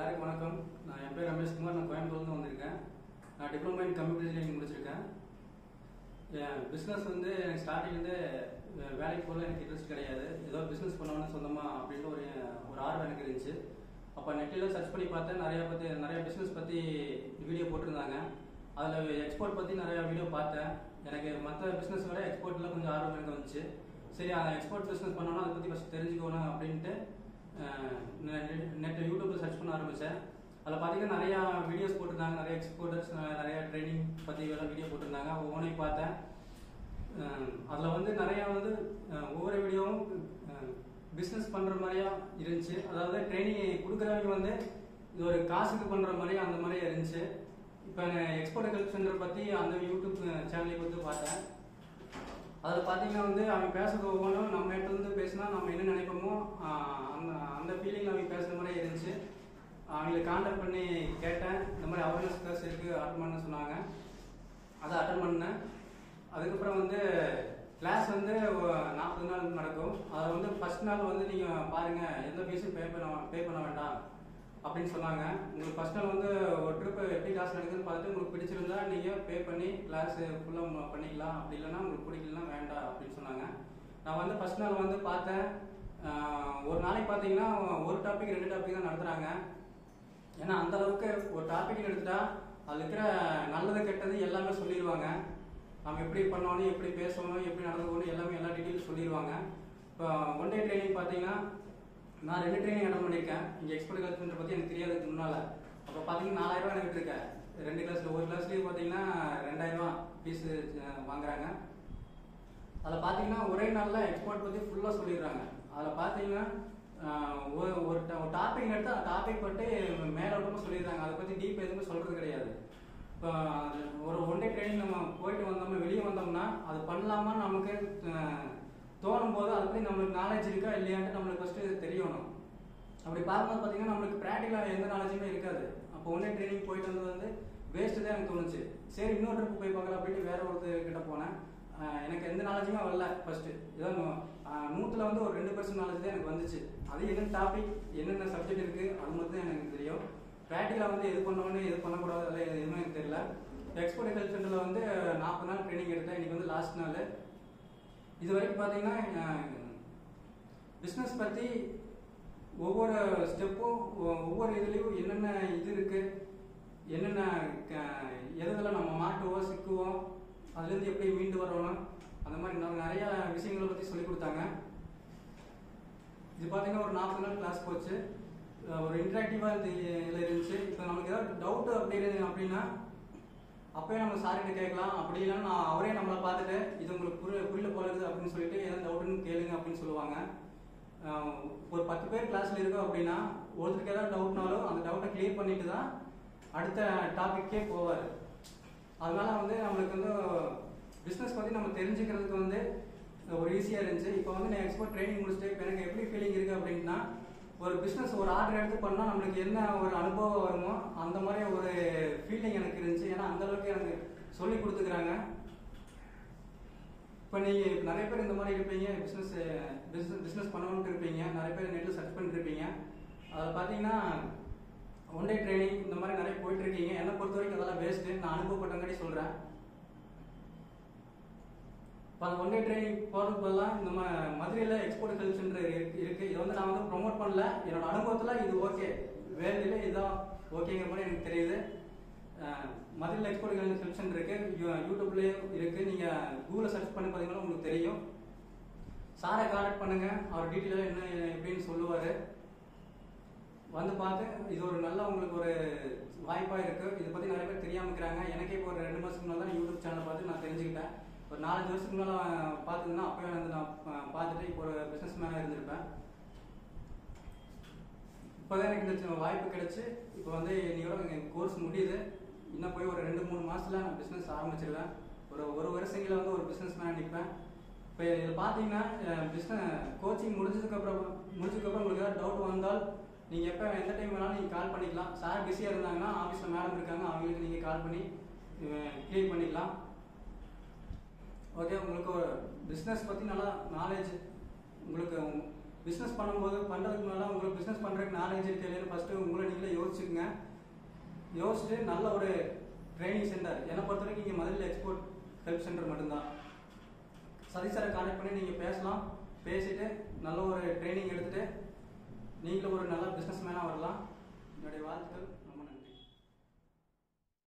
எல்லாருக்கும் வணக்கம் நான் என் பேர் ரமேஷ்குமார் நான் கோயம்புத்தூர்லேருந்து வந்திருக்கேன் நான் டிப்ளமோ இன் கம்ப்யூட்டர் இன்ஜினியரிங் முடிச்சிருக்கேன் என் பிஸ்னஸ் வந்து எனக்கு ஸ்டார்டிங்லேருந்து வேலைக்கு போகல எனக்கு இன்ட்ரெஸ்ட் கிடையாது ஏதோ பிஸ்னஸ் பண்ணணும்னு சொந்தமாக அப்படின்ற ஒரு ஒரு ஆர்வம் எனக்கு இருந்துச்சு அப்போ நெட்டில் சர்ச் பண்ணி பார்த்தேன் நிறைய பற்றி நிறைய பிஸ்னஸ் பற்றி வீடியோ போட்டிருந்தாங்க அதில் எக்ஸ்போர்ட் பற்றி நிறைய வீடியோ பார்த்தேன் எனக்கு மற்ற பிஸ்னஸ் விட எக்ஸ்போர்ட்டில் கொஞ்சம் ஆர்வம் எனக்கு வந்துச்சு சரி அந்த எக்ஸ்போர்ட் பிஸ்னஸ் பண்ணோன்னா அதை பற்றி ஃபஸ்ட் தெரிஞ்சுக்கணும் அப்படின்ட்டு நெட் யூடியூப்ல சர்ச் பண்ண ஆரம்பித்தேன் அதில் பார்த்தீங்கன்னா நிறையா வீடியோஸ் போட்டிருந்தாங்க நிறைய எக்ஸ்போர்ட்டர்ஸ் நிறைய ட்ரைனிங் பற்றி எல்லாம் வீடியோ போட்டிருந்தாங்க ஒவ்வொன்றையும் பார்த்தேன் அதில் வந்து நிறையா வந்து அஹ், ஒவ்வொரு வீடியோவும் பிஸ்னஸ் பண்ணுற மாதிரியா இருந்துச்சு அதாவது ட்ரைனிங் கொடுக்குறவங்க வந்து இது ஒரு காசுக்கு பண்ணுற மாதிரி அந்த மாதிரியே இருந்துச்சு இப்போ எக்ஸ்போர்ட் ஹெல்ப் சென்டர் பற்றி அந்த யூடியூப் சேனலை வந்து பார்த்தேன் அதில் பார்த்தீங்கன்னா வந்து அவங்க பேசுறது ஒவ்வொன்றும் நம்ம இடத்துல இருந்து பேசினா நம்ம என்ன நினைப்போமோ ஆஹ் அந்த அந்த ஃபீலிங் அவங்க பேசுகிற மாதிரி இருந்துச்சு அவங்களை காண்டாக்ட் பண்ணி கேட்டேன் இந்த மாதிரி அவேர்னஸ் கிளாஸ் இருக்குது அட்டன் பண்ண சொன்னாங்க அதை அட்டன் பண்ணேன் அதுக்கப்புறம் வந்து கிளாஸ் வந்து நாற்பது நாள் நடக்கும் அதில் வந்து ஃபர்ஸ்ட் நாள் வந்து நீங்கள் பாருங்கள் எந்த ஃபீஸும் பே பண்ண பே பண்ண வேண்டாம் அப்படின்னு சொன்னாங்க உங்களுக்கு ஃபர்ஸ்ட் நாள் வந்து ஒரு ட்ரிப் எப்படி கிளாஸ் நடக்குதுன்னு பார்த்துட்டு உங்களுக்கு பிடிச்சிருந்தா நீங்கள் பே பண்ணி கிளாஸ் ஃபுல்லாக பண்ணிக்கலாம் அப்படி இல்லைன்னா உங்களுக்கு பிடிக்கலன்னா வேண்டாம் அப்படின்னு சொன்னாங்க நான் வந்து ஃபர்ஸ்ட் நாள் வந்து பார்த்தேன் ஆஹ் ஒரு நாளைக்கு பார்த்தீங்கன்னா ஒரு டாபிக் ரெண்டு டாபிக் தான் நடத்துகிறாங்க ஏன்னா அந்த அளவுக்கு ஒரு டாபிக் எடுத்துட்டா அதில் இருக்கிற நல்லது கெட்டது எல்லாமே சொல்லிடுவாங்க நம்ம எப்படி பண்ணணும் எப்படி பேசணும் எப்படி நடந்துக்கணும் எல்லாமே எல்லா டீட்டெயிலும் சொல்லிடுவாங்க இப்போ ஒன் டே ட்ரைனிங் பார்த்தீங்கன்னா நான் ரெண்டு ட்ரைனிங் அட்டன் பண்ணியிருக்கேன் இங்கே எக்ஸ்பர்ட் கல்ச்சர் பற்றி எனக்கு தெரியாதுக்கு முன்னால் அப்போ பார்த்தீங்கன்னா நாலாயிரம் ரூபாய் எனக்கு இருக்கேன் ரெண்டு கிளாஸில் ஒரு கிளாஸ்லேயே பார்த்தீங்கன்னா ரெண்டாயிரம் ரூபா ஃபீஸ் வாங்குறாங்க அதில் பார்த்தீங்கன்னா ஒரே நாளில் எக்ஸ்போர்ட் பற்றி ஃபுல்லாக சொல்லிடுறாங்க அதில் பார்த்தீங்கன்னா ஆஹ், ஒரு ஒரு டாபிக் எடுத்து அந்த டாபிக் பற்றி மேலோட்டமாக சொல்லிடுறாங்க அதை பற்றி டீப் எதுவுமே சொல்கிறது கிடையாது இப்போ ஒரு ஒன் டே ட்ரைனிங் நம்ம போயிட்டு வந்தோம்னா வெளியே வந்தோம்னா அது பண்ணலாமா நமக்கு ஆஹ், தோணும் போது அதை பற்றி நம்மளுக்கு நாலேஜ் இருக்கா இல்லையான்ட்டு நம்மளுக்கு ஃபஸ்ட்டு தெரியணும் அப்படி பார்க்கும்போது பார்த்தீங்கன்னா நம்மளுக்கு ப்ராக்டிக்கலாக எந்த நாலேஜுமே இருக்காது அப்போ ஒன் டே ட்ரைனிங் போயிட்டு வந்தது வந்து வேஸ்ட்டு தான் எனக்கு தோணுச்சு சரி இன்னொரு ட்ரிப் போய் பார்க்கலாம் அப்படின்ட்டு வேற ஒருத்தர் கிட்ட போனேன் ஆஹ் எனக்கு எந்த நாலேஜுமே வரல ஃபர்ஸ்ட் ஏதோ நூற்றுல வந்து ஒரு ரெண்டு பர்சன்ட் நாலேஜ் தான் எனக்கு வந்துச்சு அது என்னென்ன டாபிக் என்னென்ன சப்ஜெக்ட் இருக்கு அது மட்டும் தான் எனக்கு தெரியும் ப்ராக்டிக்கலாக வந்து எது பண்ணணும் எது பண்ணக்கூடாது அதெல்லாம் எதுவுமே எனக்கு தெரியல எக்ஸ்போர்ட் ஹெல்த் சென்டரில் வந்து நாற்பது நாள் ட்ரைனிங் எடுத்தேன் இன்னைக்கு வந்து லாஸ்ட் நாள் இது வரைக்கும் பார்த்தீங்கன்னா பிஸ்னஸ் பற்றி ஒவ்வொரு ஸ்டெப்பும் ஒவ்வொரு இதுலேயும் என்னென்ன இது இருக்கு என்னென்ன க- எதுல நம்ம மாட்டுவோம் சிக்குவோம் அதுலேருந்து எப்படி மீண்டு வரணும் அந்த மாதிரி நம்ம நிறைய விஷயங்களை பற்றி சொல்லி கொடுத்தாங்க இது பார்த்தீங்கன்னா ஒரு நாற்பது நாள் கிளாஸ் போச்சு அஹ் ஒரு இன்ட்ராக்டிவாக இந்த இதில் இருந்துச்சு இப்போ நமக்கு ஏதாவது டவுட் அப்படின்னு அப்படின்னா அப்பவே நம்ம சார்கிட்ட கேட்கலாம் அப்படி இல்லைன்னா நான் அவரே நம்மளை பார்த்துட்டு இது உங்களுக்கு புரிய புரியல போல இருக்குது அப்படின்னு சொல்லிட்டு ஏதாவது டவுட்டுன்னு கேளுங்க அப்படின்னு சொல்லுவாங்க அஹ் ஒரு பத்து பேர் கிளாஸ்ல இருக்கோம் அப்படின்னா ஒருத்தருக்கு ஏதாவது டவுட்னாலும் அந்த டவுட்டை கிளியர் பண்ணிட்டு தான் அடுத்த டாபிக்கே போவார் அதனால வந்து நம்மளுக்கு வந்து பிஸ்னஸ் பற்றி நம்ம தெரிஞ்சுக்கிறதுக்கு வந்து ஒரு ஈஸியாக இருந்துச்சு இப்போ வந்து நான் எக்ஸ்போர்ட் ட்ரைனிங் முடிச்சுட்டு இப்போ எனக்கு எப்படி ஃபீலிங் இருக்குது அப்படின்னா ஒரு பிஸ்னஸ் ஒரு ஆர்டர் எடுத்து பண்ணால் நம்மளுக்கு என்ன ஒரு அனுபவம் வருமோ அந்த மாதிரி ஒரு ஃபீலிங் எனக்கு இருந்துச்சு ஏன்னா அந்த அளவுக்கு எனக்கு சொல்லி கொடுத்துக்கிறாங்க இப்போ நீங்கள் நிறைய பேர் இந்த மாதிரி இருப்பீங்க பிஸ்னஸ் பிஸ்னஸ் பிஸ்னஸ் பண்ணணும்னு இருப்பீங்க நிறைய பேர் நெட்டில் சர்ச் பண்ணிட்டு இருப்பீங்க அதில் பார்த்தீங்கன்னா ஒன் டே ட்ரைனிங் இந்த மாதிரி நிறைய போயிட்டு இருக்கீங்க என்னை பொறுத்த வரைக்கும் அதெல்லாம் வேஸ்ட்டு நான் அனுபவப்பட்டங்காட்டி சொல்கிறேன் இப்போ அந்த ஒன் டே ட்ரைனிங் போகிறதுக்கு பதிலாக இந்த ம- மதுரையில் எக்ஸ்போர்ட் ஹெல்ப் சென்டர் இருக்கு இதை வந்து நான் வந்து ப்ரொமோட் பண்ணல என்னோட அனுபவத்தில் இது ஓகே வேலையில் இதுதான் ஓகேங்கிற மாதிரி எனக்கு தெரியுது அஹ், மதுரையில் எக்ஸ்போர்ட் ஹெல்ப் சென்டர் இருக்கு யூ- யூடியூப்லேயும் இருக்கு நீங்கள் கூகுளில் சர்ச் பண்ணி பார்த்தீங்கன்னா உங்களுக்கு தெரியும் சாரை கான்டாக்ட் பண்ணுங்க அவர் டீட்டெயிலாக என்ன எப்படின்னு சொல்லுவார் வந்து பார்த்து இது ஒரு நல்ல உங்களுக்கு ஒரு வாய்ப்பாக இருக்கு இதை பற்றி நிறைய பேர் தெரியாம இருக்கிறாங்க எனக்கே இப்போ ஒரு ரெண்டு மாதத்துக்கு முன்னாடி தான் யூடியூப் சேனலை பார்த்து நான் தெரிஞ்சுக்கிட்டேன் ஒரு நாலஞ்சு வருஷத்துக்கு முன்னால் பார்த்துருந்தா அப்போவே வந்து நான் பா- பார்த்துட்டு இப்போ ஒரு பிஸ்னஸ் மேனாக இருந்திருப்பேன் இப்போதான் எனக்கு இந்த சின்ன வாய்ப்பு கிடைச்சு இப்போ வந்து இன்னையோட எங்கள் கோர்ஸ் முடியுது இன்னும் போய் ஒரு ரெண்டு மூணு மாசத்துல நான் பிஸ்னஸ் ஆரம்பிச்சிருவேன் ஒரு ஒரு வருஷங்களில் வந்து ஒரு பிஸ்னஸ் மேன் நிற்பேன் இப்போ இதில் பார்த்தீங்கன்னா பிஸ்னஸ் கோச்சிங் முடிஞ்சதுக்கப்புறம் முடிஞ்சதுக்கப்புறம் உங்களுக்கு ஏதாவது டவுட் வந்தால் நீங்கள் எப்போ எந்த டைம் வேணாலும் நீங்கள் கால் பண்ணிக்கலாம் சார் பிஸியாக இருந்தாங்கன்னா ஆஃபீஸில் மேடம் இருக்காங்க அவங்களுக்கு நீங்கள் கால் பண்ணி கிளியர் பண்ணிக்கலாம் ஓகே உங்களுக்கு ஒரு பிஸ்னஸ் பற்றி நல்லா நாலேஜ் உங்களுக்கு பிஸ்னஸ் பண்ணும்போது பண்ணுறதுக்கு முன்னாடி உங்களுக்கு பிஸ்னஸ் பண்ணுறதுக்கு நாலேஜ் இருக்கு இல்லைன்னு ஃபஸ்ட்டு உங்களை நீங்களே யோசிச்சுக்கங்க யோசிச்சுட்டு நல்ல ஒரு ட்ரைனிங் சென்டர் என்னை பொறுத்த வரைக்கும் இங்கே மதுரையில் எக்ஸ்போர்ட் ஹெல்ப் சென்டர் மட்டும்தான் சதீஷ் சாரை கான்டாக்ட் பண்ணி நீங்கள் பேசலாம் பேசிட்டு நல்ல ஒரு ட்ரைனிங் எடுத்துட்டு நீங்களும் ஒரு நல்ல பிஸ்னஸ் மேனாக வரலாம் என்னுடைய வாழ்த்துக்கள்